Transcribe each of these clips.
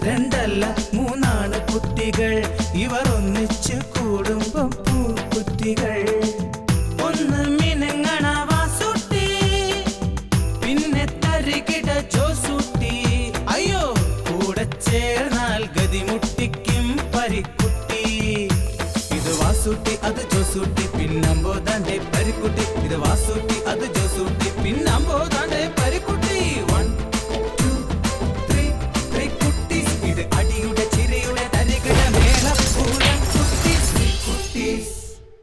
രണ്ടല്ല മൂന്നാണ് കുട്ടികൾ ഇവർ ഒന്നിച്ചു കൂടുമ്പം പൂക്കുറ്റികൾ ഒന്ന് മിനങ്ങണ വാസുട്ടി പിന്നെ തരികിട ജോസൂട്ടി അയ്യോ കൂടെ ചേർന്നാൽ ഗതിമുട്ടിക്കും പരിക്കുട്ടി ഇത് വാസൂട്ടി അത് ജോസൂട്ടി പിന്നമ്പോതാന്റെ പരിക്കുട്ടി ഇത് വാസൂട്ടി അത് ജോസൂട്ടി പിന്നമ്പോതാന്റെ Parikutty one two three three കുട്ടീസ് ഇത് അടിയുടെ ചിരിയുടെ തരികിട മേളപ്പൂരം കുട്ടീസ് കുട്ടീസ്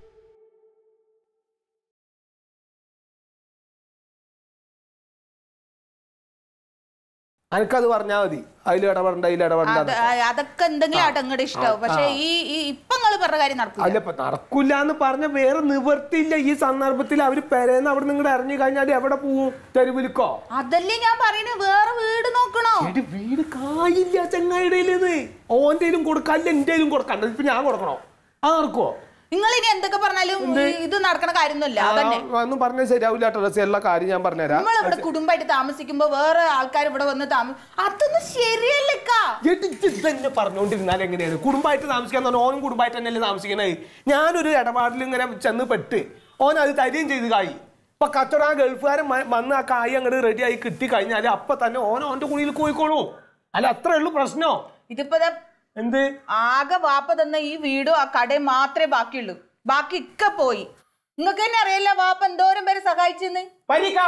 അനക്കത് പറഞ്ഞാൽ മതി അതിൽ ഇടപെടണ്ട അതിൽ ഇടപെടണ്ട അത് അതൊക്കെ എന്തെങ്കിലും ആട്ടെ അങ്ങോട്ട് ഇഷ്ടാവും പക്ഷെ ഈ ഈ ഇപ്പൊ നിങ്ങള് പറഞ്ഞ കാര്യം നടക്കില്ല അല്ല ഇപ്പൊ നടക്കൂല എന്ന് പറഞ്ഞ വേറെ നിവർത്തിയില്ല ഈ സന്ദർഭത്തിൽ അവര് പെരേന്ന് അവിടെ നിങ്ങടെ ഇറങ്ങി കഴിഞ്ഞാൽ എവിടെ പോവും തെരുവിലിക്കോ അതല്ലേ ഞാൻ പറയുന്നത് വേറെ വീട് നോക്കണോ എടി വീട് കായില്ല ചെങ്ങായിടയിലേന്ന് ഓന്റെയിലും കൊടുക്കാല്ല എന്റെയിലും കൊടുക്കണ്ട ഇപ്പൊ ഞാൻ കൊടുക്കണോ അത് നടക്കുവോ നിങ്ങൾ ഇനി എന്തൊക്കെ പറഞ്ഞാലും ഈ ഇത് നടക്കണ കാര്യമൊന്നുമില്ല അതന്നെ ഒന്നും പറഞ്ഞാൽ ശരിയാവില്ല ഡ്രസ് എല്ലാ കാര്യം ഞാൻ പറഞ്ഞുതരാം നമ്മൾ ഇവിടെ കുടുംബമായിട്ട് താമസിക്കുമ്പോ വേറെ ആൾക്കാർ ഇവിടെ വന്ന് താമസ അതൊന്നും ശരിയല്ലക്കാ എടിച്ച് തന്നെ പറഞ്ഞുകൊണ്ടിരുന്നാൽ എങ്ങനെയാണ് കുടുംബമായിട്ട് താമസിക്കാൻ പറഞ്ഞാൽ ഓനും കുടുംബമായിട്ട് തന്നെയല്ലേ താമസിക്കണത് ഞാനൊരു ഇടപാടിൽ ഇങ്ങനെ ചെന്ന് പെട്ട് ഓൻ അത് തരികയും ചെയ്ത് കായി ഇപ്പൊ കച്ചവടം ആ ഗൾഫുകാരൻ മ- വന്ന് ആ കായ് അങ്ങോട്ട് റെഡി ആയി കിട്ടി കഴിഞ്ഞാൽ അപ്പൊ തന്നെ ഓൻ ഓന്റെ കുഴിയിൽ പോയിക്കോളൂ അല്ല അത്രേ ഉള്ളൂ പ്രശ്നോ ഇതിപ്പോ ദേ എന്ത് ആകെ വാപ്പ തന്ന ഈ വീടും ആ കടയും മാത്രമേ ബാക്കിയുള്ളൂ ബാക്കി ഒക്കെ പോയി നിങ്ങൾക്ക് തന്നെ അറിയില്ല വാപ്പ എന്തോരം പേര് സഹായിച്ചെന്ന് പരീക്ക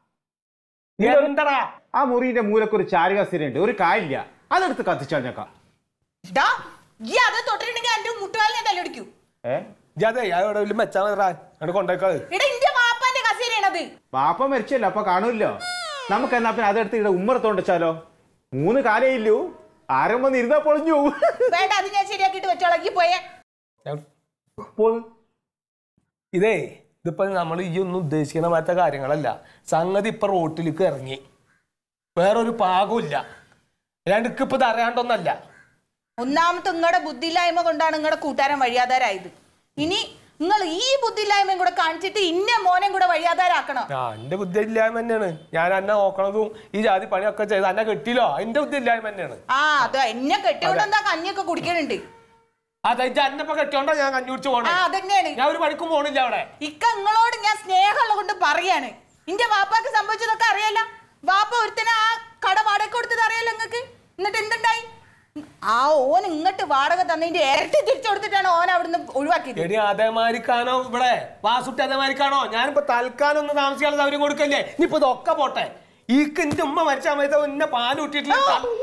എന്തടാ ആ മുറിന്റെ മൂലക്ക് ഒരു ചാരുകസ്ഥിരയുണ്ട് ഒരു കായില്ല അതെടുത്ത് കത്തിച്ചാൽ ഞക്കാം ഡാ ഈ അത് തൊട്ടിട്ടുണ്ടെങ്കിൽ എന്റെ മുട്ടുകാലിനെ തലൊടിക്കൂ ഏ ഇജാതെ അവിടെ വലിയ മെച്ചാ മതിറാ അങ്ങോട്ട് കൊണ്ടേക്കാത് എടാ ഇന്റെ വാപ്പാന്റെ കസേരയാണത് ബാപ്പ മരിച്ചല്ലോ അപ്പൊ കാണൂല്ലോ നമുക്ക് എന്നാ പിന്നെ അതെടുത്ത് ഇവിടെ ഉമ്മറത്തോണ്ട് വെച്ചാലോ മൂന്ന് കാലേ ഇല്ലൂ ആരും വന്ന് ഇരുന്നാ പൊളിഞ്ഞു പോകും. വേണ്ട അത് ഞാൻ ശരിയാക്കിയിട്ട് വെച്ചോളാം ഈ പോയേ പോന്ന്. ഇതേ ഇതിപ്പോ നമ്മൾ ഈ ഒന്നും ഉദ്ദേശിക്കുന്ന മാറ്റ കാര്യങ്ങളല്ല സംഗതി ഇപ്പൊ റോട്ടിലേക്ക് ഇറങ്ങി വേറൊരു പാകമില്ല അല്ലാണ്ട് ഇക്ക് ഇപ്പൊ ഇത് അറിയാണ്ടൊന്നല്ല ഒന്നാമത്തെ നിങ്ങളുടെ ബുദ്ധിയില്ലായ്മ കൊണ്ടാണ് നിങ്ങളുടെ കൂട്ടുകാരൻ വഴിയാധാരായത് ഇനി നിങ്ങൾ ഈ ബുദ്ധിയില്ലായ്മയും കൂടെ കാണിച്ചിട്ട് ഇന്ന മോനെയും കൂടെ വഴിയാധാരാക്കണം ആ എന്റെ ബുദ്ധി ഇല്ലായ്മ തന്നെയാണ് ഞാൻ എന്നെ നോക്കണതും ഈ ജാതി പണിയൊക്കെ ചെയ്ത് എന്നെ കെട്ടിയില്ലോ എന്റെ ബുദ്ധി ഇല്ലായ്മ തന്നെയാണ് ആ അതോ എന്നെ കെട്ടിയോണ്ട് എന്താ കഞ്ഞിയൊക്കെ കുടിക്കണുണ്ട് അതായത് അന്നപ്പോ കെട്ടിയോണ്ടാ ഞാൻ കഞ്ഞി കുടിച്ച് ആ പോണേ അതന്നെയാണ് ഞാൻ ഒരു പണിക്കും പോണില്ല അവിടെ ഇക്ക നിങ്ങളോട് ഞാൻ സ്നേഹമുള്ള കൊണ്ട് പറയാണ് ഇന്റെ വാപ്പാക്ക് സംഭവിച്ചതൊക്കെ അറിയാലോ വാപ്പ ഒരുത്തനെ ആ കട വാടക കൊടുത്തത് അറിയാലോ നിങ്ങക്ക് എന്നിട്ട് എന്തുണ്ടായി ആ ഓൻ ഇങ്ങോട്ട് വാടക തന്നതിന്റെ ഇരട്ടി തിരിച്ചു കൊടുത്തിട്ടാണ് ഓൻ അവിടുന്ന് ഒഴിവാക്കിയത് എടി അതേമാരിക്കാണോ ഇവിടെ വാസുട്ടി അതേമാരിക്കാണോ ഞാനിപ്പോ തൽക്കാലം ഒന്ന് താമസിക്കാനുള്ള സൗകര്യം കൊടുക്കല്ലേ ഇനിയിപ്പോ ഇതൊക്കെ പോട്ടെ ഈക്ക് എന്റെ ഉമ്മ മരിച്ച സമയത്ത് എന്നെ പാല് കൂട്ടിയിട്ടില്ല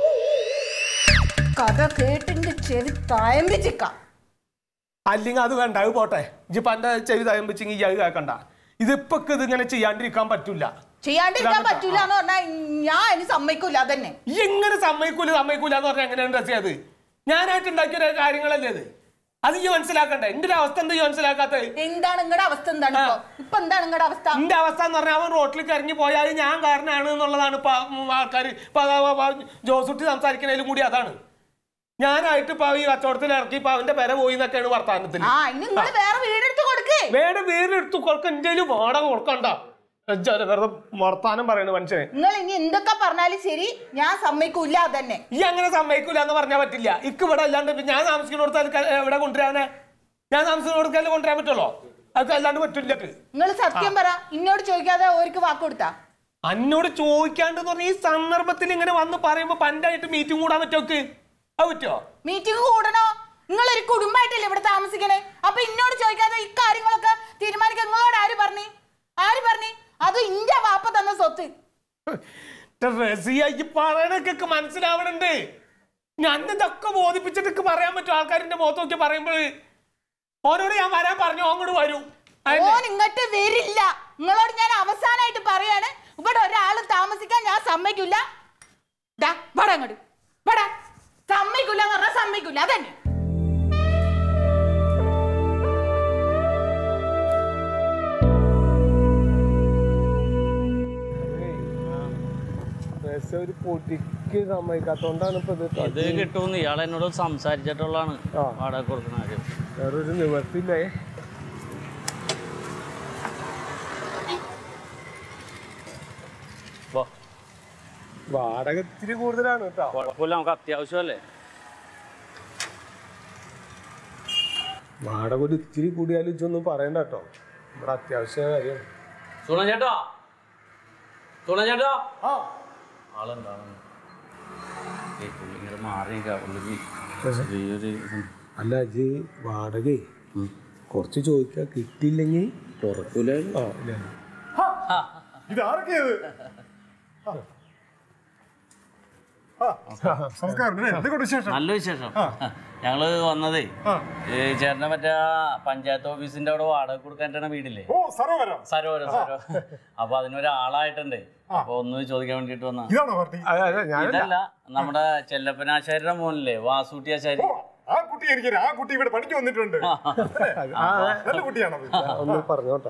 കഥ കേട്ടിന്റെ ചെവി തയമ്പിച്ചിക്ക അല്ലെങ്കിൽ അത് വേണ്ട അത് പോട്ടെ ഇജിപ്പോ എന്റെ ചെവി തയമ്പിച്ചെങ്കിൽ അത് കേൾക്കണ്ട ഇതിപ്പോ ഇത് ഇങ്ങനെ ചെയ്യാണ്ടിരിക്കാൻ പറ്റൂല ചെയ്യാണ്ടിരിക്കാൻ പറ്റൂല എന്ന് പറഞ്ഞാൽ ഞാൻ ഇനി സമ്മതിക്കൂല അതന്നെ ഈ എങ്ങനെ സമ്മതിക്കൂല സമ്മതിക്കൂല എന്ന് പറഞ്ഞാൽ എങ്ങനെയാണ് ഡ്രസ് ചെയ്തത് ഞാനായിട്ട് ഉണ്ടാക്കിയ ഒരു കാര്യങ്ങളല്ലേ അത് അത് ഈ മനസ്സിലാക്കണ്ടേ എന്റെ ഒരു അവസ്ഥ എന്താ ഈ മനസ്സിലാക്കാത്തത് എന്താണ് നിങ്ങളുടെ അവസ്ഥ എന്താണ് ഇപ്പൊ ഇപ്പൊ എന്താണ് നിങ്ങളുടെ അവസ്ഥ എന്റെ അവസ്ഥ എന്ന് പറഞ്ഞാൽ അവൻ റോട്ടിലേക്ക് ഇറങ്ങി പോയാൽ ഞാൻ കാരനാണ് എന്നുള്ളതാണ് ഇപ്പൊ ആൾക്കാർ ഇപ്പൊ അതാ പ- പ- ജോസുട്ടി സംസാരിക്കുന്നതിലും കൂടി അതാണ് ഞാനായിട്ട് ഇപ്പൊ ഈ കച്ചവടത്തിൽ ഇറക്കി ഇപ്പൊ അവന്റെ പെര പോയി എന്നൊക്കെയാണ് വർത്താനത്തിൽ ആ ഇനി നിങ്ങൾ വേറെ വീടെടുത്ത് കൊടുക്ക് വേറെ വീടെടുത്ത് കൊടുക്ക എന്റെ വാടക കൊടുക്കണ്ട എജ്ജാല് വെറുതെ വർത്താനം പറയണ മനുഷ്യനെ നിങ്ങൾ ഇനി എന്തൊക്കെ പറഞ്ഞാലും ശരി ഞാൻ സമ്മതിക്കൂല അതന്നെ ഈ അങ്ങനെ സമ്മതിക്കൂല എന്ന് പറഞ്ഞാൽ പറ്റില്ല ഇക്ക് ഇവിടെ അല്ലാണ്ട് ഇപ്പൊ ഞാൻ താമസിക്കുന്നിടത്ത് എവിടെ കൊണ്ടുവരാനെ ഞാൻ താമസിക്കുന്നിടത്തല്ലേ കൊണ്ടുവരാൻ പറ്റുള്ളൂ അത് അല്ലാണ്ട് പറ്റില്ല ഇക്ക്. നിങ്ങൾ സത്യം പറ ഇന്നോട് ചോദിക്കാതെ ഓർക്ക് വാക്ക് കൊടുത്താ അന്നോട് ചോദിക്കാണ്ട് പറഞ്ഞ ഈ സന്ദർഭത്തിൽ ഇങ്ങനെ വന്ന് പറയുമ്പോ പണ്ടായിട്ട് മീറ്റിംഗ് കൂടാൻ പറ്റോക്ക് അത് പറ്റോ മീറ്റിംഗ് കൂടണോ നിങ്ങൾ ഒരു കുടുംബമായിട്ടല്ലേ ഇവിടെ താമസിക്കണേ അപ്പൊ ഇന്നോട് ചോദിക്കാതെ ഈ കാര്യങ്ങളൊക്കെ തീരുമാനിക്കാൻ നിങ്ങളോട് ആര് പറഞ്ഞു ആര് പറഞ്ഞു അത് ഇന്റെ വാപ്പ തന്ന സ്വത്ത് റസിയ ഈ പറയണൊക്കെ മനസ്സിലാവണുണ്ട് ഞാൻ ഇതൊക്കെ ബോധിപ്പിച്ചിട്ട് ഇക്ക് പറയാൻ പറ്റും ആൾക്കാരിന്റെ മുഖത്ത് നോക്കി പറയുമ്പോൾ ഓനോട് ഞാൻ വരാൻ പറഞ്ഞു അങ്ങോട്ട് വരൂ അതന്നെ. ഓൻ ഇങ്ങോട്ട് വരില്ല നിങ്ങളോട് ഞാൻ അവസാനമായിട്ട് പറയാണ് ഇവിടെ ഒരാൾ താമസിക്കാൻ ഞാൻ സമ്മതിക്കില്ല ദാ വട അങ്ങോട്ട് വട സമ്മതിക്കില്ല എന്ന് പറഞ്ഞാൽ സമ്മതിക്കില്ല അതന്നെ റസിയ ഒരു പൊട്ടിക്ക് സമ്മതിക്കാത്തോണ്ടാണ് ഇപ്പൊ ഇത് ഇത് തട്ടി. കിട്ടുമെന്ന് ഇയാൾ എന്നോട് സംസാരിച്ചിട്ടുള്ളതാണ് ആ. വാടക കൊടുക്കുന്ന കാര്യം വേറൊരു നിവർത്തില്ലേ വാ വാടക ഇത്തിരി കൂടുതലാണ് കേട്ടോ കുഴപ്പമില്ല നമുക്ക് അത്യാവശ്യമല്ലേ വാടക ഒരു ഇത്തിരി കൂടിയാലും ഇതൊന്നും പറയണ്ട കേട്ടോ നമ്മുടെ അത്യാവശ്യ കാര്യം സുണ ചേട്ടാ സുണ ചേട്ടാ ആളുണ്ട് ആളുണ്ട് ഏയ് പുള്ളി ഇങ്ങനെ മാറി നിൽക്കാം പുള്ളിക്ക് ചെറിയൊരു ഇത്. അല്ല ഇത് വാടക കുറച്ച് ചോദിക്കുക കിട്ടിയില്ലെങ്കിൽ തുറക്കൂല ആ ഇല്ല. ഇതാരൊക്കെയത് നമസ്കാരം പിന്നെ എന്തൊക്കെ വിശേഷം നല്ല വിശേഷം ഞങ്ങള് വന്നതേ ഈ ചേട്ടനെ മറ്റേ ആ പഞ്ചായത്ത് ഓഫീസിന്റെ അവിടെ വാടക കൊടുക്കാനായിട്ടാണ് വീടില്ലേ ഓ സരോവരം സരോവരം സരോവരം അപ്പൊ അതിനൊരാളായിട്ടുണ്ട് അപ്പൊ ഒന്ന് ചോദിക്കാൻ വേണ്ടിട്ട് വന്ന ഇതാണോ പാർട്ടി അതെ അതെ ഞാൻ ഇതല്ല നമ്മുടെ ചെല്ലപ്പനാശാരിയുടെ മോനില്ലേ വാസൂട്ടി ആശാരി ആ കുട്ടി എനിക്കറിയാം ആ കുട്ടി ഇവിടെ പണിക്ക് വന്നിട്ടുണ്ട് നല്ല കുട്ടിയാണത് ഒന്ന് പറഞ്ഞോട്ടോ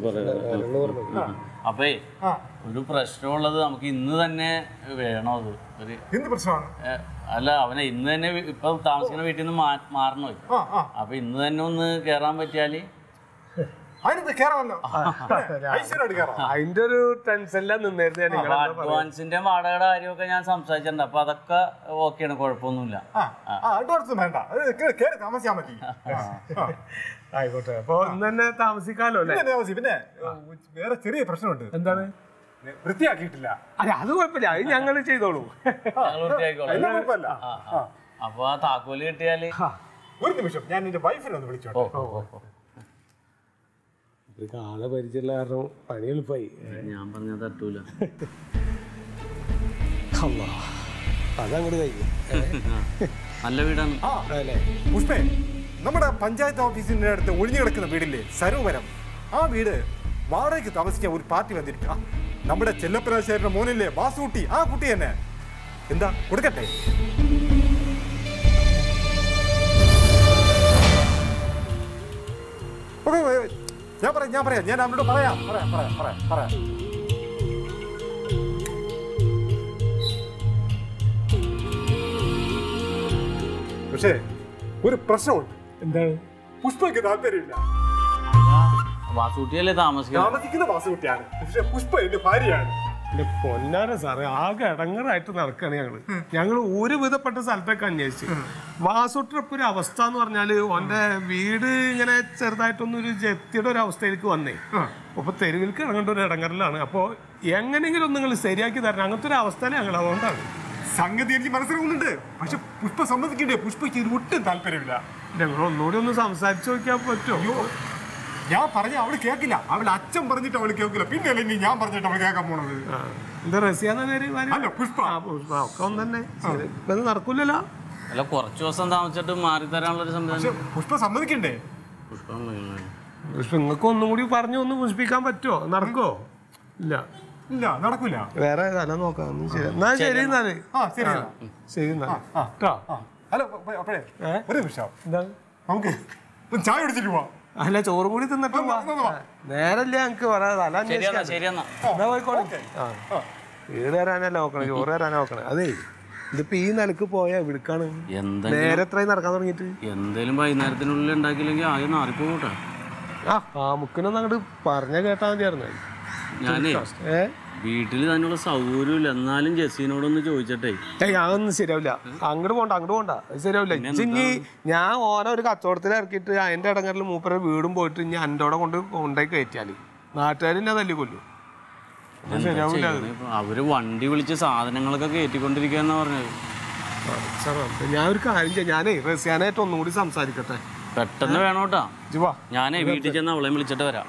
അപ്പേ ഒരു പ്രശ്നമുള്ളത് നമുക്ക് ഇന്ന് തന്നെ വേണോ അത് ഒരു എന്ത് പ്രശ്നമാണ് ഏ, അല്ല അവനെ ഇന്ന് തന്നെ വി- ഇപ്പൊ താമസിക്കുന്ന വീട്ടിൽ നിന്ന് മാ- മാറണോ ആ ആ അപ്പൊ ഇന്ന് തന്നെ ഒന്ന് കേറാൻ പറ്റിയാല് അതിനകത്ത് കയറാമല്ലോ ഐശ്വര്യമായിട്ട് കയറാം അതിന്റെ ഒരു ടെൻഷനിലാണ് നിന്നായിരുന്നു ഞാൻ അപ്പൊ നിങ്ങളെ അഡ്വാൻസിന്റെ വാടകയുടെ കാര്യമൊക്കെ ഞാൻ സംസാരിച്ചിട്ടുണ്ട് അപ്പൊ അതൊക്കെ ഓക്കെയാണ് കുഴപ്പമൊന്നുമില്ല ആ ആ അഡ്വാൻസ് വേണ്ട അത് കേ- കേറി താമസിയാൻ മതി ആ. ആയിക്കോട്ടെ അപ്പൊ ഇന്ന് തന്നെ താമസിക്കാലോ അല്ലേ പിന്നെ താമസി പിന്നെ വേറെ ചെറിയ പ്രശ്നമുണ്ട് എന്താണ് വൃത്തിയാക്കിയിട്ടില്ല അല്ല അത് കുഴപ്പമില്ല അത് ഞങ്ങൾ ചെയ്തോളൂ ഞങ്ങൾ വൃത്തിയാക്കിക്കോളാം അതിന് കുഴപ്പമില്ല ആ, ആ. അപ്പൊ ആ താക്കോല് കിട്ടിയാല് ഒരു നിമിഷം ഞാൻ എന്റെ വൈഫിനെ ഒന്ന് വിളിച്ചോട്ടെ ഓ ഓ ഓ, ഓ. ഇവർക്ക് ആളെ പരിചയമുള്ള കാരണം പണി എളുപ്പമായി ഞാൻ പറഞ്ഞ തട്ടൂല അതങ്ങോട്ട് കഴിഞ്ഞു നല്ല വീടാണ് ആ അല്ലേ പുഷ്പേ നമ്മുടെ പഞ്ചായത്ത് ഓഫീസിന്റെ അടുത്ത് ഒഴിഞ്ഞു കിടക്കുന്ന വീടില്ലേ സരോവരം ആ വീട് വാടകയ്ക്ക് താമസിക്കാൻ ഒരു പാർട്ടി വന്നിരിക്കും ആ, നമ്മുടെ ചെല്ലപ്പനാശാരിയുടെ മോനില്ലേ വാസൂട്ടി ആ കുട്ടി തന്നെ എന്താ കൊടുക്കട്ടെ ഓക്കേ, ഓക്കേ, ഓക്കേ. ഞാൻ പറയാം ഞാൻ പറയാം ഞാൻ അവനോട് പറയാം പറയാം പറയാം പറയാം പറയാം പക്ഷേ ഒരു പ്രശ്നമുണ്ട് എന്താണ് പുഷ്പയ്ക്ക് താല്പര്യമില്ല വാസൂട്ടിയല്ലേ താമസിക്കുന്നത് താമസിക്കുന്ന വാസുകുട്ടിയാണ് പക്ഷെ പുഷ്പ എന്റെ ഭാര്യയാണ് എന്റെ പൊന്നാര സാറേ ആകെ ഇടങ്ങറായിട്ട് നടക്കാണ് ഞങ്ങള് ഞങ്ങൾ ഒരു വിധപ്പെട്ട സ്ഥലത്തൊക്കെ അന്വേഷിച്ചു വാസുട്ടിറപ്പ് ഒരു അവസ്ഥ എന്ന് പറഞ്ഞാല് ഓന്റെ വീട് ഇങ്ങനെ ചെറുതായിട്ടൊന്നും ഒരു ജപ്തിയുടെ ഒരു അവസ്ഥയിലേക്ക് വന്നേ അപ്പൊ തെരുവിലേക്ക് ഇറങ്ങേണ്ട ഒരു ഇടങ്ങറിലാണ് അപ്പൊ എങ്ങനെയെങ്കിലും ഒന്ന് നിങ്ങൾ ശരിയാക്കി തരണം അങ്ങനത്തെ ഒരു അവസ്ഥയിലാണ് ഞങ്ങൾ അതുകൊണ്ടാണ് സംഗതി എനിക്ക് മനസ്സിലാവുന്നുണ്ട് പക്ഷെ പുഷ്പ സമ്മതിക്കണ്ടേ പുഷ്പയ്ക്ക് ഇതിന് ഒട്ടും താല്പര്യമില്ല ഞങ്ങൾ ഒന്നുകൂടി ഒന്ന് സംസാരിച്ചു നോക്കിയാൽ പറ്റുമോ ഞാൻ പറഞ്ഞ അവള് കേൾക്കില്ല അവളുടെ അച്ഛൻ പറഞ്ഞിട്ട് അവള് കേൾക്കില്ല പിന്നെ അല്ലേ ഇനി ഞാൻ പറഞ്ഞിട്ട് അവള് കേൾക്കാൻ പോണത് ആ. എന്താ റസിയാന്ന പേര് ഭാര്യ? അല്ല പുഷ്പ ആ, പുഷ്പ. ഒക്കെ ഒന്ന് തന്നെ ശരി. ഇപ്പൊ ഇത് നടക്കൂലല്ലോ അല്ല കുറച്ച് ദിവസം താമസിച്ചിട്ട് മാറി തരാനുള്ള ഒരു പക്ഷെ സംവിധാനം പുഷ്പ സമ്മതിക്കണ്ടേ പുഷ്പം പക്ഷെ നിങ്ങൾക്ക് ഒന്നും കൂടി പറഞ്ഞു ഒന്ന് പുഷ്പിക്കാൻ പറ്റുമോ നടക്കോ ഇല്ല ഇല്ല നടക്കൂല വേറെ സ്ഥലം നോക്കാം ഒന്ന് ശരി എന്നാ ശരി എന്നാല് ആ ശരി ശരി എന്നാല് കേട്ടോ ആ അല്ല അപ്പ- അപ്പഴേ ഏ? ഒരു നിമിഷം എന്താ നമുക്ക് ഒന്ന് ചായ കുടിച്ചിട്ട് പോവാം അല്ല ചോറ് കൂടി തിന്നിട്ട് പോവാ. എന്നാ, എന്നാ, നേരല്ലേ ഞങ്ങക്ക് പറയാം സ്ഥലം ശരിയെന്നാ അന്വേഷിക്കാൻ ശരിയെന്നാ എന്നാ പോയിക്കോളെ ആ വീട് തരാനല്ല നോക്കണം ചോറ് തരാനാ നോക്കണേ അതേ ഇതിപ്പോ ഈ നിലക്ക് പോയാ ഇവിടുക്കാണ് എന്തെങ്കിലും നേരെ എത്രയും നടക്കാൻ തുടങ്ങിയിട്ട് എന്തേലും വൈകുന്നേരത്തിനുള്ളിൽ ഉണ്ടാക്കിയില്ലെങ്കിൽ ആകെ മാറിപ്പോകൂട്ടാ ആ ആ മുക്കിനൊന്നും അങ്ങോട്ട് പറഞ്ഞ കേട്ടാ മതിയായിരുന്നു ഞാനേ ഏ വീട്ടിൽ തന്നെയുള്ള സൗകര്യമില്ല എന്നാലും ജെസ്സിനോടൊന്ന് ചോദിച്ചിട്ടേ ഏയ് അതൊന്നും ശരിയാവില്ല അങ്ങോട്ട് പോണ്ട അങ്ങോട്ട് പോണ്ട അത് ശരിയാവില്ല ഇനി ഞാൻ ഓരോ ഒരു കച്ചവടത്തിൽ ഇറക്കിയിട്ട് അതിന്റെ ഇടങ്ങളിൽ മൂപ്പര വീടും പോയിട്ട് ഇനി എൻ്റെ അവിടെ കൊണ്ട് കൊണ്ടുപോയി കയറ്റിയാല് നാട്ടുകാർ എന്നെ തല്ലി കൊല്ലും അത് ശരിയാവില്ല അത്. ഇപ്പൊ അവര് വണ്ടി വിളിച്ച് സാധനങ്ങളൊക്കെ കയറ്റിക്കൊണ്ടിരിക്കുകയെന്നാ പറഞ്ഞത് സാർ, അപ്പൊ ഞാൻ ഒരു കാര്യം ചെയ്യാം ഞാനേ റസിയാനായിട്ട് ഒന്നും കൂടി സംസാരിക്കട്ടെ പെട്ടെന്ന് വേണോട്ടാ ജിവാ ഞാനേ വീട്ടിൽ ചെന്ന് അവളെ വിളിച്ചിട്ട് വരാം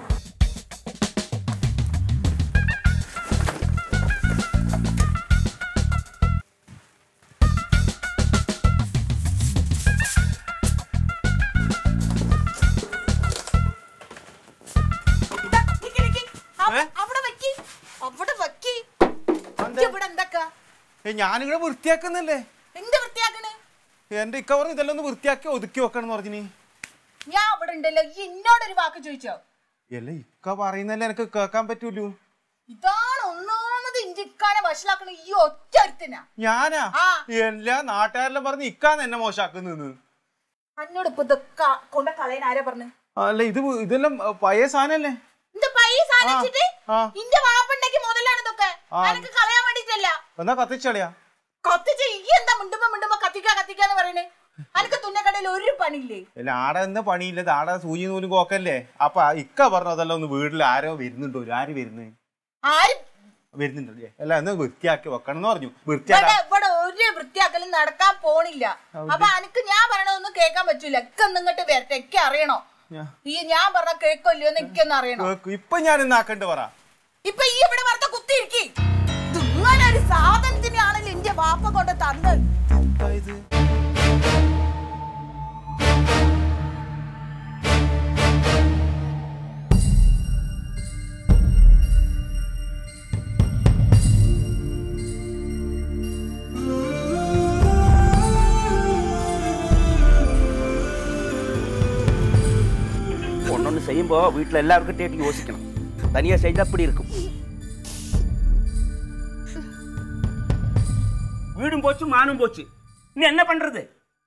ഇതാ, നിക്ക് നിക്ക്. അവ- അവിടെ വെക്ക്. അവിടെ വെക്ക്. ഇജ്ജ് ഇവിടെ എന്താക്കാ? ഞാനിവിടെ വൃത്തിയാക്കുന്നല്ലേ എന്ത് വൃത്തിയാക്കണ് എന്റെ ഇക്ക പറഞ്ഞു ഇതെല്ലാം ഒന്ന് വൃത്തിയാക്കി ഒതുക്കി വെക്കണം എന്ന് പറഞ്ഞു ഞാൻ അവിടെ ഉണ്ടല്ലോ ഈ എന്നോടൊരു വാക്ക് ചോദിച്ചോ അല്ല ഇക്ക പറയുന്നല്ലേ എനിക്ക് കേൾക്കാൻ പറ്റൂലൂ ഇതാണ് ഒന്നാമത് ഇന്ത്യക്കാനെ വഷളാക്കണ ഈ ഒറ്റ ഒരുത്തനാ ഞാനാ ആ. എല്ലാ നാട്ടുകാരെല്ലാം പറഞ്ഞ് ഇക്കാന്ന് എന്നെ മോശാക്കുന്നു എന്നോട് ഇപ്പൊ ഇതൊക്കെ കൊണ്ട കളയാൻ ആരാ പറഞ്ഞു അല്ല ഇത് ഇതെല്ലാം അഹ്, പഴയ സാധനല്ലേ എന്റെ പൈസ സാധിച്ചിട്ട് ആ. ഇന്റെ വാപ്പുണ്ടെങ്കിൽ മുതലാണ് ഇതൊക്കെ ആ. എനിക്ക് കളയാൻ വേണ്ടിട്ടല്ലേ ശരിയല്ല എന്നാ കത്തിച്ചളിയാ കത്തിച്ച് ഈ എന്താ മിണ്ടുമ്പോ മിണ്ടുമ്പോ കത്തിക്കാ കത്തിക്കാന്ന് പറയണേ അനക്ക് തുന്നക്കടയിൽ ഒരു പണിയില്ലേ അല്ല ആടെ എന്താ പണിയില്ല ആടെ സൂചി നൂലും കോക്കല്ലേ അപ്പൊ ഇക്ക പറഞ്ഞതല്ല ഒന്ന് വീട്ടിൽ ആരോ വരുന്നുണ്ടോ ആര് വരുന്നത് ആരും വരുന്നുണ്ടല്ലേ അല്ല എന്ന് വൃത്തിയാക്കി വെക്കണം എന്ന് പറഞ്ഞു ഇവിടെ വൃത്തിയാക്കാൻ ഇവിടെ ഒരു വൃത്തിയാക്കലും നടക്കാൻ പോണില്ല അപ്പൊ അനക്ക് ഞാൻ പറയണതൊന്നും കേൾക്കാൻ പറ്റൂല ഒക്കെ നിങ്ങട്ട് വരട്ടെ എനിക്ക് അറിയണോ ഞാ- ഈ ഞാൻ പറഞ്ഞ കേൾക്കല്ലോ എന്ന് എനിക്കൊന്നും അറിയണോ കേക്ക്. ഇപ്പൊ ഞാൻ ഇന്നാക്കണ്ട് പറ ഇപ്പൊ ഈ ഇവിടെ വെറുതെ കുത്തിയിരിക്കി ഇങ്ങനെ ഒരു സാധനത്തിനാണല്ലോ എന്റെ വാപ്പ കൊണ്ട് തന്നത് ஒன்னொன்னு செய்யும்போ வீட்டில் எல்லாருக்கும் கேட்டு யோசிக்கணும் தனியா செஞ்சா அப்படி இருக்கும் வீடும் போச்சு மானும் போச்சு நீ என்ன பண்றது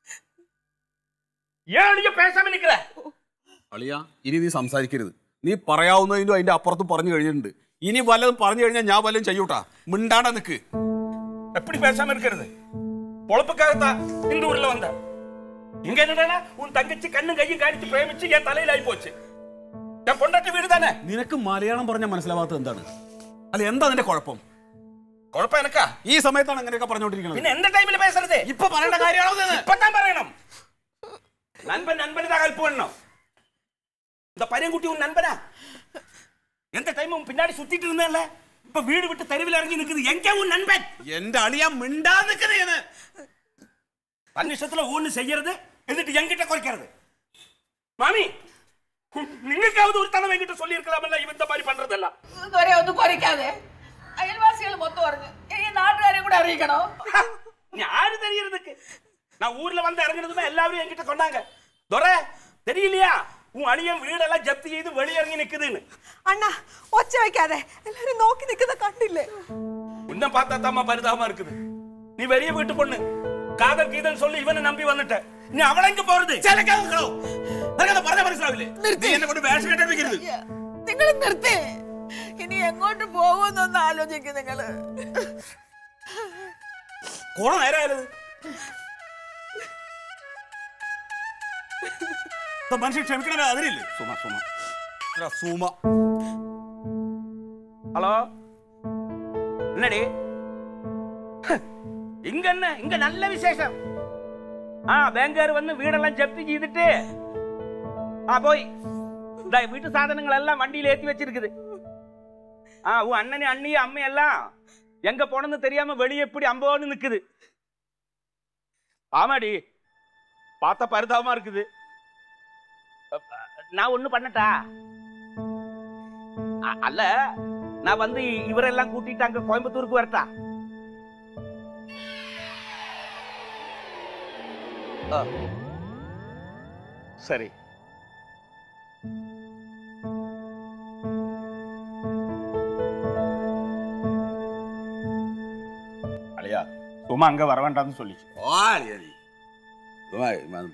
ஏன் நீ பேசாம நிக்கிற അളിയ ഇനി നീ സംസാരിക്കരുത് നീ പറയാവുന്നതിനും അതിന്റെ അപ്പുറത്തും പറഞ്ഞു കഴിഞ്ഞിട്ടുണ്ട് ഇനി വല്ലതും പറഞ്ഞു കഴിഞ്ഞാൽ ഞാൻ വല്ലതും ചെയ്യൂട്ടാ മിണ്ടാണ്ട നിക്ക് எப்படி பேசாம இருக்கிறது பொழப்புக்காகத்தான் இந்த ஊர்ல வந்த இங்க என்னடா உன் தங்கச்சி கண்ணும் கையும் காணிச்சு பிரேமிச்சு என் தலையிലായി போச்சு ഞാൻ പൊണ്ടാട്ടി വീട് തന്നെ നിനക്ക് മലയാളം പറഞ്ഞ മനസ്സിലാവാത്തത് എന്താണ് അല്ല എന്താ നിന്റെ കുഴപ്പം കുഴപ്പം എനക്കാ ഈ സമയത്താണ് അങ്ങനെയൊക്കെ പറഞ്ഞോണ്ടിരിക്കുന്നത് പിന്നെ എന്ത് ടൈമിൽ പേസരുത് ഇപ്പൊ പറയേണ്ട കാര്യമാണോ ഇത്? ഇപ്പൊ താൻ പറയണം നൻപൻ നൻപനുதாக ஹெல்ப் பண்ணணும் இந்த பையன்குட்டி உன் நண்பனா எந்த டைமும் பின்னாடி சுத்திட்டு இருந்தேன்ல இப்ப வீடு விட்டு தெருவில் இறங்கி நிக்குது எங்க உன் நண்பன் എന്റെ അളിയ മിണ്ടാ നിൽക്കുന്നേ தன்னிஷத்துல ஒண்ணு செய்யறது എന്നിട്ട് என்கிட்ட குறைக்கிறது மாமி നിങ്ങൾക്കാவது ഒരു തവണ എன்கிட்ட சொல்லி இருக்கலாமல்ல ഇവൻ இந்த மாதிரி பண்றதெல்லாம் ഇതുവരെ ഒന്നും കുറയ്ക്കാതെ അയൽവാസികൾ മൊത്തം പറഞ്ഞു ഇനി നാട്ടുകാരെ കൂടെ അറിയിക്കണോ நீ யாரு தெரியறதுக்கு நான் ஊர்ல வந்து இறங்குனதுமே எல்லாரும் என்கிட்ட சொன்னாங்க துரை தெரியலையா உன் அணியன் வீடெல்லாம் ஜப்தி செய்து வெளியிறங்கி நிக்குதுன்னு അണ്ണ ഒച്ച വെക്കാതെ എല്ലാരും നോക്കി നിൽക്കുന്ന കണ്ടില്ലേ உன்னை பார்த்தா தாம்மா பரிதாபமா இருக்குது நீ வெளிய வீட்டு பொண்ணு காதல் கீதல் சொல்லி இவனை நம்பி வந்துட்ட நீ அவளை എങ്ക പോறது പറഞ്ഞ മനസ്സിലാവില്ലേ നീ എന്നെ കൊണ്ട് വേഷം കെട്ടിപ്പിക്കരുത് നിങ്ങൾ നിർത്തേ ഇനി എങ്ങോട്ട് പോകുമെന്നൊന്ന് ആലോചിക്കും നിങ്ങള് കുറെ നേരമായത് മനുഷ്യൻ ക്ഷമിക്കണ അതിരില്ലേ സുമ സുമ എടാ, സൂമ ஹலோ என்னடி இங்க என்ன இங்க நல்ல விசேஷம் ஆ பேங்கார் வந்து வீடெல்லாம் ஜப்தி செய்துட்டு ஆ போய் இந்த வீட்டு சாதனங்கள் எல்லாம் வண்டியில ஏத்தி வச்சிருக்குது ஆ உன் அண்ணனி அண்ணி அம்மை எல்லாம் எங்க போனது தெரியாம வெளியே எப்படி அம்போன்னு நிக்குது ஆமாடி பார்த்த பரிதாபமா இருக்குது அப்ப, நான் ஒண்ணு பண்ணட்டா அ- அல்ல நான் வந்து இவரெல்லாம் கூட்டிட்டு அங்க கோயம்புத்தூருக்கு வரட்டா ஆ. சரி அழியா சும்மா அங்க வர வேண்டாம்னு சொல்லிச்சு ഓ അളിയ നീ സുമ, മ-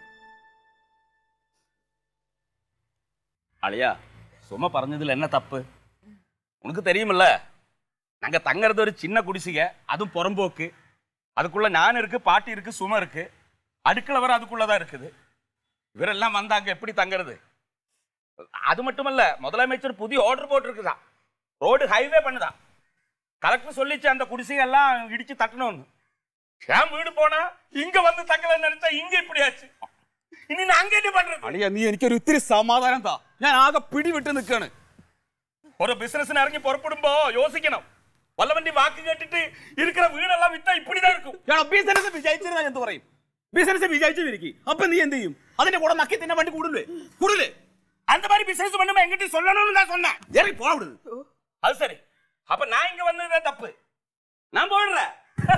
அழியா சும்மா പറഞ്ഞതിൽ என்ன தப்பு உனக்கு தெரியுமில்ல நாங்க தங்கறது ஒரு சின்ன குடிசைங்க அதுவும் புறம்போக்கு அதுக்குள்ள நான் இருக்கு பாட்டி இருக்கு சும இருக்கு அடுக்கல வர அதுக்குள்ளதான் இருக்குது இவரெல்லாம் வந்தாங்க எப்படி தங்கறது அது மட்டுமல்ல முதலமைச்சர் புதிய ஆர்டர் போட்டிருக்குதான் ரோடு ஹைவே பண்ணுதான் கலெக்டர் சொல்லிச்சு அந்த குடிசையெல்லாம் இடிச்சு தட்டணும்னு ஏன் வீடு போனா இங்க வந்து தங்கலன்னு நினைச்சா இங்க இப்படி ஆச்சு இனி நாங்க என்ன பண்றது അളിയ നീ എനിക്കൊരു ഇത്തിരി സമാധാനം താ ഞാൻ ആകെ പിടിവിട്ട് നിൽക്കാണ് ஒரு பிசினஸ் இறங்கி புறப்படும்போ யோசிக்கணும் வல்லவண்டி வாக்கு கேட்டுட்டு இருக்கிற வீடெல்லாம் வித்தா இப்படிதான் இருக்கும் ബിസിനസ് വിജയിച്ചിരുന്ന എന്ത് പറയും ബിസിനസ് വിജയിച്ചിരിക്കും അപ്പൊ നീ എന്ത് ചെയ്യും അതിന്റെ കൂടെ നക്കി തിന്നെ വേണ്ടി കൂടില്ലേ കൂടില്ലേ அந்த மாதிரி பிசினஸ் பண்ணும்போது எங்கிட்ட சொல்லணும்னு நான் சொன்னேன் ഇറങ്ങി പോവിടുது அது சரி அப்ப நான் இங்க வந்தது தப்பு நான் போயிடுறேன்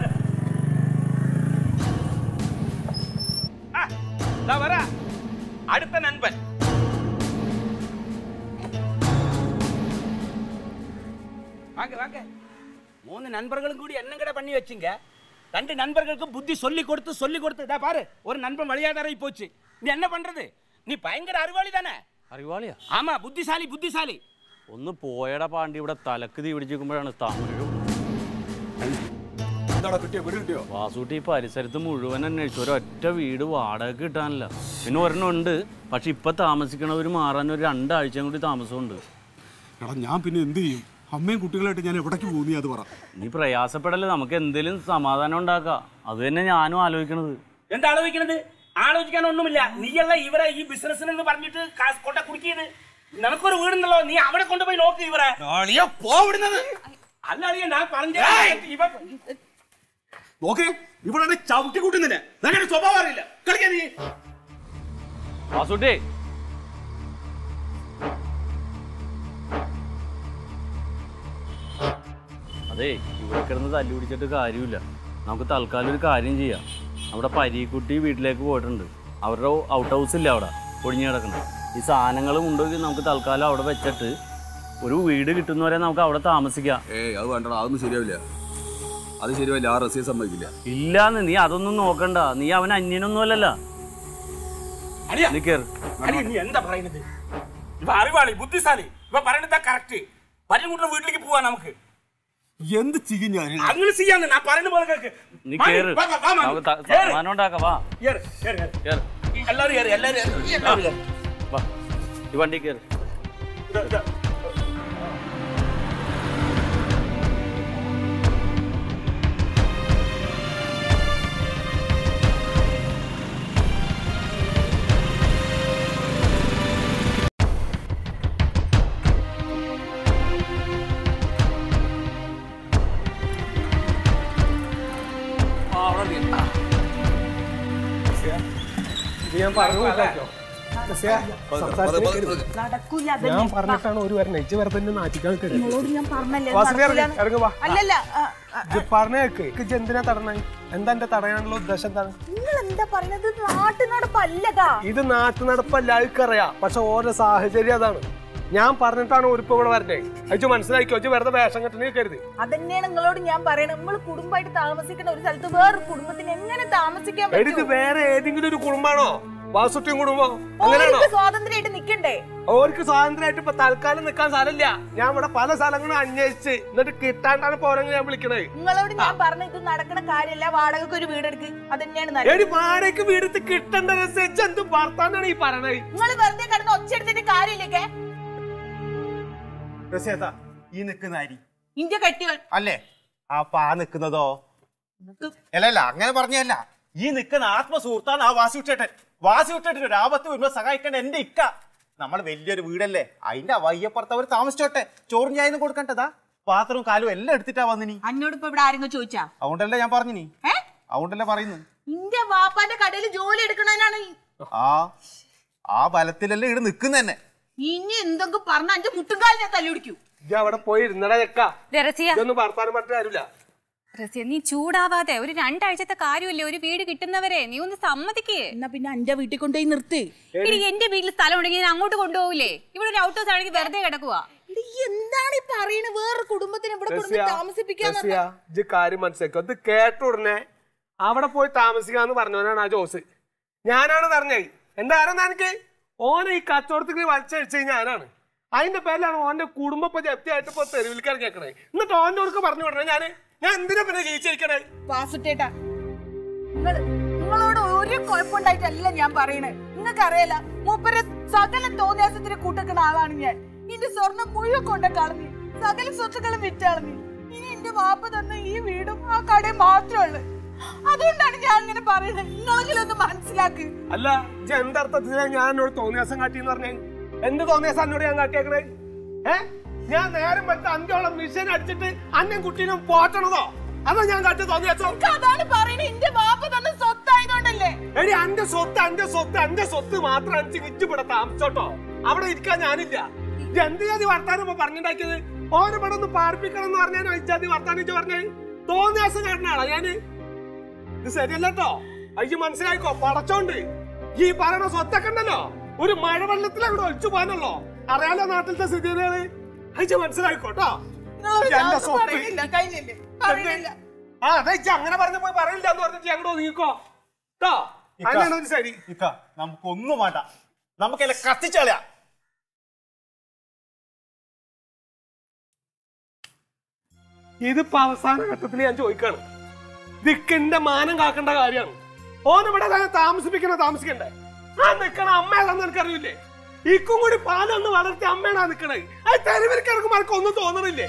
ஆ, நான் வரேன் அடுத்த நண்பன் வாங்க வாங்க மூணு நண்பர்களும் கூடி என்னங்கட பண்ணி வச்சுங்க ரெண்டு நண்பர்களுக்கு புத்தி சொல்லி கொடுத்து சொல்லி கொடுத்து இதா பாரு ஒரு நண்பன் வழியாதாரை போச்சு நீ என்ன பண்றது நீ பயங்கர அறிவாளி தானே അറിവാളിയാ ஆமா புத்திசாலி புத்திசாலி ഒന്ന് പോയടാ പാണ്ടി ഇവിടെ തലക്ക് തീ പിടിച്ചിരിക്കുമ്പോഴാണ് തമിഴും എന്താടാ കിട്ടിയോ വീട് കിട്ടിയോ വാസൂട്ടി ഈ പരിസരത്ത് മുഴുവൻ അന്വേഷിച്ചു ഒരൊറ്റ വീട് വാടക കിട്ടാനില്ല പിന്നെ ഒരെണ്ണം ഉണ്ട് പക്ഷെ ഇപ്പൊ താമസിക്കണവർ മാറാൻ ഒരു രണ്ടാഴ്ചയും കൂടി താമസമുണ്ട് എടാ ഞാൻ പിന്നെ എന്ത് ചെയ്യും അമ്മയും കുട്ടികളായിട്ട് ഞാൻ എവിടേക്ക് പോകുന്നു അത് പറ നീ പ്രയാസപ്പെടല്ലേ നമുക്ക് എന്തെങ്കിലും സമാധാനം ഉണ്ടാക്കാം അത് തന്നെ ഞാനും ആലോചിക്കണത് എന്താ ആലോചിക്കണത് ആലോചിക്കാൻ ഒന്നുമില്ല നീയല്ല ഇവരെ ഈ ബിസിനസ്സിന് എന്ന് പറഞ്ഞിട്ട് കാശ് കൊണ്ട കുടുക്കിയത് നിനക്കൊരു വീടുണ്ടല്ലോ നീ അവിടെ കൊണ്ടുപോയി നോക്ക് ഇവരെ പോവിടുന്നത് അല്ല അളിയ ഞാൻ പറഞ്ഞ ഇവ നോക്കേ ഇവിടെ ചവിട്ടി കൂട്ടുന്നില്ല നിങ്ങളുടെ സ്വഭാവം അറിയില്ല കളിക്കാൻ നീ വാസൂട്ടി അതെ ഇവിടെ കിടന്ന് തല്ലു പിടിച്ചിട്ട് കാര്യമില്ല നമുക്ക് തൽക്കാലം ഒരു കാര്യം ചെയ്യാം നമ്മുടെ പരീക്കുട്ടി വീട്ടിലേക്ക് പോയിട്ടുണ്ട് അവരുടെ ഔട്ട് ഹൗസ് ഇല്ല അവിടെ ഒഴിഞ്ഞു കിടക്കുന്നത് ഈ സാധനങ്ങളും ഉണ്ടെങ്കിൽ നമുക്ക് തൽക്കാലം അവിടെ വെച്ചിട്ട് ഒരു വീട് കിട്ടുന്നവരെ നമുക്ക് അവിടെ താമസിക്കാം ഏയ് അത് വേണ്ടടാ അതൊന്നും ശരിയാവില്ല അത് ശരിയാവില്ല ആ റസിയെ സമ്മതിക്കില്ല ഇല്ലാന്ന് നീ അതൊന്നും നോക്കണ്ട നീ അവൻ അന്യനൊന്നും അല്ലല്ലോ അളിയ നീ കേറ് അളിയ നീ എന്താ പറയുന്നത് ഇവ അറിവാളി ബുദ്ധിശാലി ഇവ പറയുന്നത് കറക്റ്റ് പരൻകുട്ടിയുടെ വീട്ടിലേക്ക് പോവാ നമുക്ക് എന്ത് ചെയ്യും ഞാൻ അങ്ങനെ ചെയ്യാന്ന് ഞാൻ പറയുന്ന പോലെ കേൾക്ക് നീ മാമി, കേറ് വാ, വാ, വാ, മാമി. നമുക്ക് ത- കേറ്. സമാധാനം ഉണ്ടാക്കാം വാ കേറ്, കേറ്, കേറ്. കേറ് എല്ലാവരും കേറ്, എല്ലാവരും കേറ്. എല്ലാവരും കേറ്. വാ ഈ വണ്ടി കേറ് ഇതാ, ഇതാ. ഇത് ഞാൻ പറഞ്ഞു കേട്ടോ നടക്കൂല ഞാൻ അതന്നെ പറഞ്ഞിട്ടാണ് ഒരു വരണേ ഇജ്ജ് വെറുതെ എന്നെ നാട്ടിക്കാൻ നിൽക്കരുത്. നിങ്ങളോട് ഞാൻ പറഞ്ഞല്ലേ വാസുദേവ് ഇറങ്ങ്, നടക്കൂലാന്ന്. ഇറങ്ങ് വാ. അല്ലല്ല ആ, ആ, ഇജ്ജ് പറഞ്ഞേക്ക് ഇജ്ജ് എന്തിനാ തടണേ എന്താ എന്റെ തടയാനുള്ള ഉദ്ദേശം എന്താണ് നിങ്ങൾ എന്താ പറയുന്നത് നാട്ടു നടപ്പല്ലതാ ഇത് നാട്ടു നടപ്പല്ല അവർക്കറിയാം പക്ഷെ ഓരോ സാഹചര്യം അതാണ് ഞാൻ പറഞ്ഞിട്ടാണ് ഒരുപ്പം ഇവിടെ വരണേ അയച്ചു മനസ്സിലാക്കിയോ അയച്ചു വെറുതെ വേഷം കെട്ടണേ നിൽക്കരുത് അതന്നെയാണ് നിങ്ങളോട് ഞാൻ പറയണത് നമ്മൾ കുടുംബമായിട്ട് താമസിക്കുന്ന ഒരു സ്ഥലത്ത് വേറൊരു കുടുംബത്തിന് എങ്ങനെ താമസിക്കാൻ എടി ഇത് പറ്റും വേറെ ഏതെങ്കിലും ഒരു കുടുംബാണോ വാസുട്ടിയും കുടുംബം അങ്ങനെയാണോ ഓർക്ക് സ്വാതന്ത്ര്യമായിട്ട് നിക്കണ്ടേ ഓർക്ക് സ്വാതന്ത്ര്യമായിട്ട് ഇപ്പൊ തൽക്കാലം നിൽക്കാൻ സ്ഥലമില്ല ഞാൻ ഇവിടെ പല സ്ഥലങ്ങളും അന്വേഷിച്ച് എന്നിട്ട് കിട്ടാണ്ടാണ് പോരെങ്കിൽ ഞാൻ വിളിക്കണേ നിങ്ങളോട് ഞാൻ പറഞ്ഞ ഇത് നടക്കണ കാര്യമല്ല വാടകയ്ക്ക് ഒരു വീടെടുക്ക് അതന്നെയാണ് നല്ലത് എടി വാടകയ്ക്ക് വീടത്ത് കിട്ടേണ്ട രസം എന്ത് വർത്താനാണ് ഈ പറയണേ നിങ്ങൾ വെറുതെ കിടന്ന് ഒച്ചെടുത്തിട്ട് കാര്യമില്ലേ റസിയേട്ടാ ഈ നിൽക്കുന്ന അരി ഇന്റെ കെട്ടികൾ അല്ലേ അപ്പൊ ആ നിൽക്കുന്നതോ അല്ല അല്ല അങ്ങനെ പറഞ്ഞല്ല ഈ നിൽക്കുന്ന ആത്മസുഹൃത്താണ് ആ വാസി വിട്ടേട്ടൻ വാസി വിട്ടേട്ടൻ ഒരു ആപത്ത് വരുമ്പോ സഹായിക്കേണ്ട എന്റെ ഇക്ക നമ്മൾ വലിയൊരു വീടല്ലേ അതിന്റെ വയ്യപ്പുറത്ത് അവർ താമസിച്ചോട്ടെ ചോറും ചായന്ന് കൊടുക്കണ്ടതാ പാത്രവും കാലും എല്ലാം എടുത്തിട്ടാ വന്നിനി അന്നോട് ഇപ്പൊ ഇവിടെ ആരെങ്കിലും ചോദിച്ചാ അതുകൊണ്ടല്ലേ ഞാൻ പറഞ്ഞു നീ ഏ അതുകൊണ്ടല്ലേ പറയുന്നു ഇന്റെ വാപ്പാന്റെ കടയിൽ ജോലി എടുക്കണതിനാണ് ആ ആ ബലത്തിലല്ലേ ഇവിടെ നിൽക്കുന്ന തന്നെ ഇനി എന്തൊക്കെ പറഞ്ഞ എന്റെ മുട്ടുംകാലിൽ ഞാൻ തല്ലി പിടിക്കൂ ഇജ്ജ് അവിടെ പോയി ഇരുന്നടാ ചെക്ക രസിയ ഇതൊന്നും വർത്താനം പറഞ്ഞിട്ട് കാര്യമില്ല രസിയ നീ ചൂടാവാതെ ഒരു രണ്ടാഴ്ചത്തെ കാര്യമില്ലേ ഒരു വീട് കിട്ടുന്നവരെ നീ ഒന്ന് സമ്മതിക്കേ എന്നാ പിന്നെ എന്റെ വീട്ടിൽ കൊണ്ടുപോയി നിർത്ത് ഇനി എന്റെ വീട്ടിൽ സ്ഥലം ഉണ്ടെങ്കിൽ ഞാൻ അങ്ങോട്ട് കൊണ്ടുപോകില്ലേ ഇവിടെ ഒരു ഔട്ട് ഹൗസ് ആണെങ്കിൽ വെറുതെ കിടക്കുക എടി, എന്താണ് ഈ പറയണത് വേറെ കുടുംബത്തിന് ഇവിടെ റസിയ, കൊണ്ടുപോയി താമസിപ്പിക്കാന്ന് റസിയ, ഇജ്ജ് കാര്യം മനസ്സിലാക്കോ ഇത് കേട്ട ഉടനെ അവിടെ പോയി താമസിക്കാന്ന് പറഞ്ഞവനാണ് ആ ജോസ് ഞാനാണ് പറഞ്ഞേ എന്താ ആരെന്നാ എനിക്ക് ഓനെ ഈ കച്ചവടത്തിൽ വലിച്ചഴിച്ച് ഞാനാണ് അതിന്റെ പേരിലാണ് ഓന്റെ കുടുംബം ഇപ്പൊ ജപ്തിയായിട്ട് ഇപ്പൊ തെരുവിൽക്കാർ കേൾക്കണേ എന്നിട്ട് ഓന്റെ കൊടുക്ക് പറഞ്ഞു വിടണേ ഞാന് ഞാൻ എന്തിനാ പിന്നെ ജീവിച്ചിരിക്കണേ വാസുട്ടേട്ടാ നിങ്ങൾ നിങ്ങളോട് ഒരു കുഴപ്പമുണ്ടായിട്ടല്ല ഞാൻ പറയണേ നിങ്ങൾക്ക് അറിയാല മൂപ്പര് സകല തോന്നിയാസത്തിന് കൂട്ടക്കുന്ന ആളാണ് ഞാൻ എന്റെ സ്വർണം മുഴുവൻ കൊണ്ട കളഞ്ഞു സകല സ്വത്തുക്കളും വിറ്റളഞ്ഞു ഇനി എന്റെ വാപ്പ തന്ന ഈ വീടും ആ കടയും മാത്രമേ ഉള്ളു അതുകൊണ്ടാണ് ഞാൻ അങ്ങനെ പറയുന്നത് നിങ്ങളെങ്കിലും ഒന്ന് മനസ്സിലാക്ക് അല്ല ഇജ്ജ് എന്തർത്ഥത്തിലാ ഞാൻ എന്നോട് തോന്നിയാസം കാട്ടിന്ന് പറഞ്ഞേ എന്ത് തോന്നിയാസം എന്നോട് ഞാൻ കാട്ടിയേക്കണേ ഏ ഞാൻ നേരം വെച്ച അഞ്ചോളം മിഷൻ അടിച്ചിട്ട് അന്നം കുട്ടീനും പോറ്റണതോ അതോ ഞാൻ കാട്ടി തോന്നിയാസോ എനിക്ക് അതാണ് പറയണത് എന്റെ വാപ്പ തന്ന സ്വത്തായതുകൊണ്ടല്ലേ എടി അന്റെ സ്വത്ത് അന്റെ സ്വത്ത് അന്റെ സ്വത്ത് മാത്രം അടിച്ച് വിറ്റ് ഇവിടെ താമസിച്ചോട്ടോ അവിടെ ഇരിക്കാൻ ഞാനില്ല ഇത് എന്ത് ജാതി വർത്താനം ഇപ്പൊ പറഞ്ഞുണ്ടാക്കിയത് ഓനെ ഇവിടെ ഒന്ന് പാർപ്പിക്കണം എന്ന് പറഞ്ഞാൽ ഇജാതി വർത്താനം ഇജ്ജ് പറഞ്ഞേ തോന്നിയാസം കാരണാളാ ഞാന് ഇത് ശരിയല്ലോ അയ്യ മനസ്സിലായിക്കോ പടച്ചോണ്ട് ഈ പറയണ സ്വത്തൊക്കെ ഉണ്ടല്ലോ ഒരു മഴവെള്ളത്തിൽ അവിടെ ഒഴിച്ചു പോകാനല്ലോ അറിയാലോ നാട്ടിലത്തെ സ്ഥിതികള് അയ്യ മനസ്സിലായിക്കോട്ടോ നിങ്ങളോട് എന്റെ ഞാൻ സ്വത്ത് പറയണില്ല കഴിഞ്ഞില്ലേ പറയണില്ല ആ അതെ ഇജ്ജ് അങ്ങനെ പറഞ്ഞപ്പോ പറയില്ല എന്ന് പറഞ്ഞിട്ട് അങ്ങോട്ട് നീക്കോ കേട്ടോ അങ്ങനെയാണ് ഒരു ശരി ഇക്ക നമുക്കൊന്നും വേണ്ട നമുക്കെല്ലാം കത്തിച്ചളയാ ഇതിപ്പോ അവസാന ഘട്ടത്തിൽ ഞാൻ ചോദിക്കാണ് ദിക്കിന്റെ മാനം കാക്കേണ്ട കാര്യമാണ് ഓൻ ഇവിടെ തന്നെ താമസിപ്പിക്കണ താമസിക്കണ്ടേ ആ നിക്കണ അമ്മ ഏതാന്ന് എനിക്കറിയില്ലേ ഇക്കും കൂടി പാലൊന്ന് വളർത്തി അമ്മയാണ് നിക്കണേ അത് തെരുവിൽക്കിറക്കും ആർക്കും ഒന്നും തോന്നണില്ലേ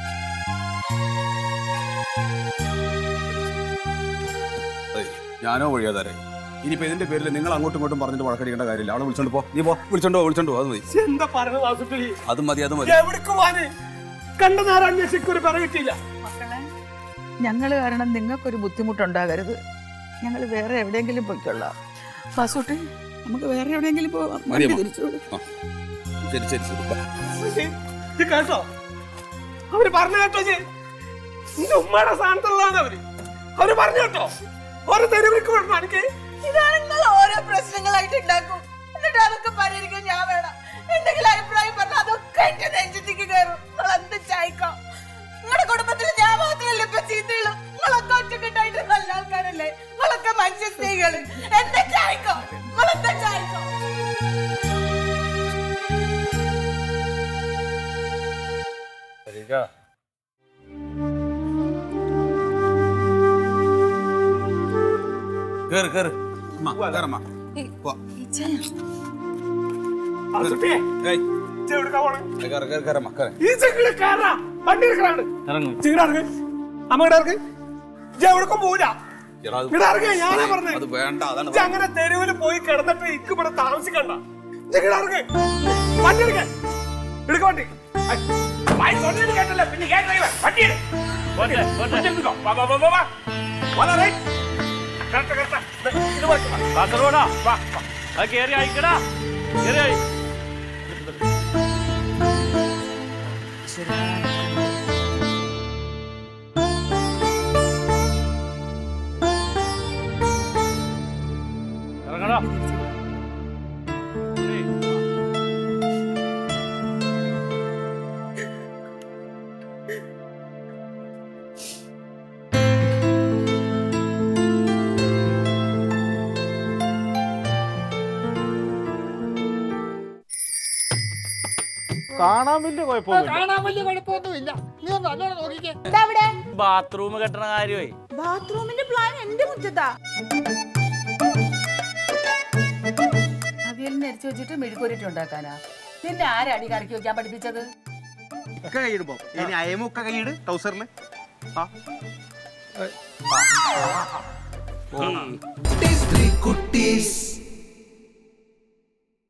ഏയ്, ഞാനോ വഴിയാതാരെ ഇനിയിപ്പോ ഇതിന്റെ പേരിൽ നിങ്ങൾ അങ്ങോട്ടും ഇങ്ങോട്ടും പറഞ്ഞിട്ട് വഴക്കടിക്കേണ്ട കാര്യമില്ല അവളെ വിളിച്ചോണ്ട് പോ നീ പോ വിളിച്ചോണ്ട് പോ വിളിച്ചോണ്ട് പോ അത് മതി എന്താ പറയുന്നത് വാസുട്ടി അത് മതി അത് മതി എവിടേക്ക് പോവാന് കണ്ട നേരം അന്വേഷിക്കും ഒരു പറ കിട്ടിയില്ല മക്കളെ ഞങ്ങൾ കാരണം നിങ്ങൾക്കൊരു ബുദ്ധിമുട്ടുണ്ടാകരുത് ഞങ്ങൾ വേറെ എവിടെയെങ്കിലും പോയിക്കൊള്ളാം വാസൂട്ടി നമുക്ക് വേറെ എവിടെയെങ്കിലും പോവാം മതി വണ്ടി അമ്മ. തിരിച്ചു വിട്. ആ. ശരി ശരി ശരി ബാ. ഇത് കേട്ടോ അവര് പറഞ്ഞു കേട്ടോ ജി നിന്റെ ഉമ്മയുടെ സ്ഥാനത്തുള്ളതാണ് അവര് അവര് പറഞ്ഞു കേട്ടോ ഓരോ തെരുവിലേക്ക് വിടണം എനിക്ക് ഇതാണ് നിങ്ങൾ ഓരോ പ്രശ്നങ്ങളായിട്ട് ഉണ്ടാക്കും എന്നിട്ട് അതൊക്കെ പരിഹരിക്കാൻ ഞാൻ വേണം എന്തെങ്കിലും അഭിപ്രായം പറഞ്ഞാൽ അതൊക്കെ എന്റെ നെഞ്ചത്തേക്ക് കയറും നിങ്ങൾ എന്ത് ചായക്കാം നിങ്ങളുടെ കുടുംബത്തിൽ ഞാൻ മാത്രമല്ല ഇപ്പൊ ചീത്തയുള്ളൂ നിങ്ങളൊക്കെ ഒറ്റക്കെട്ടായിട്ട് നല്ല ആൾക്കാരല്ലേ നിങ്ങളൊക്കെ മനുഷ്യ സ്ത്രീകള് എന്താ ചായക്കോ നിങ്ങൾ എന്താ ചായക്കോ കേറ് കേറ് അമ്മ, കേറമ്മ. പോ. വാസുട്ടിയെ, ഏയ്, ഇജ്ജ് എവിടുക്കാ പോണെ? കേറ് കേറ് കേറമ്മ കേറ് ഈ ചെക്കില് കേറാ വണ്ടി എടുക്കലാണ് ഇറങ്ങും ചീടാർക്ക് അമ്മയുടെ ഇറക്ക് ഇജ്ജ് എവിടേക്കും പോവില്ല എടാ, അത് ഇവിടെ ഇറങ്ങ ഞാനാ പറഞ്ഞേ അത് വേണ്ട അതാണ് ഇജ്ജ് അങ്ങനെ തെരുവിൽ പോയി കിടന്നിട്ട് ഇക്ക് ഇവിടെ താമസിക്കണ്ട ഇജ്ജ് ഇങ്ങട് ഇറങ്ങ്. വണ്ടി എടുക്ക എടുക്ക വണ്ടി ഐ, വായി തൊണ്ടിട്ട് കേട്ടല്ലേ, പിന്നെ കേട്ട് driver. വണ്ടി എടു. വണ്ടി എടുത്തോ. വാ, വാ, വാ, വാ, വാ. വാ, ദാ, right. Correct, correct. ഇത് ഇത് വരട്ടെ, വാ. കാസർഗോഡാ വാ, വാ. അത് കേറി അയക്കടാ കേറി അയ് ഇറങ്ങടാ ഏയ്, കാണാൻ വലിയ കുഴപ്പമൊന്നുമില്ല കാണാൻ വലിയ കുഴപ്പമൊന്നുമില്ല നീ ഒന്ന് നല്ലോണം നോക്കിക്കേ ഇതവിടെ ബാത്റൂം കെട്ടണ കാര്യമായി ബാത്റൂമിന്റെ പ്ലാൻ എന്റെ മുറ്റത്താ അവിയലിനെ അരിച്ചു വെച്ചിട്ട് മെഴുക്കുരിട്ട് ഉണ്ടാക്കാനാ നിന്നെ ആരാടി കറക്കി വെക്കാൻ പഠിപ്പിച്ചത് ഒക്കെ കൈയിടുമ്പോ ഇനി അയമൊക്കെ കൈയിട് ടൗസറിൽ കുട്ടീസ്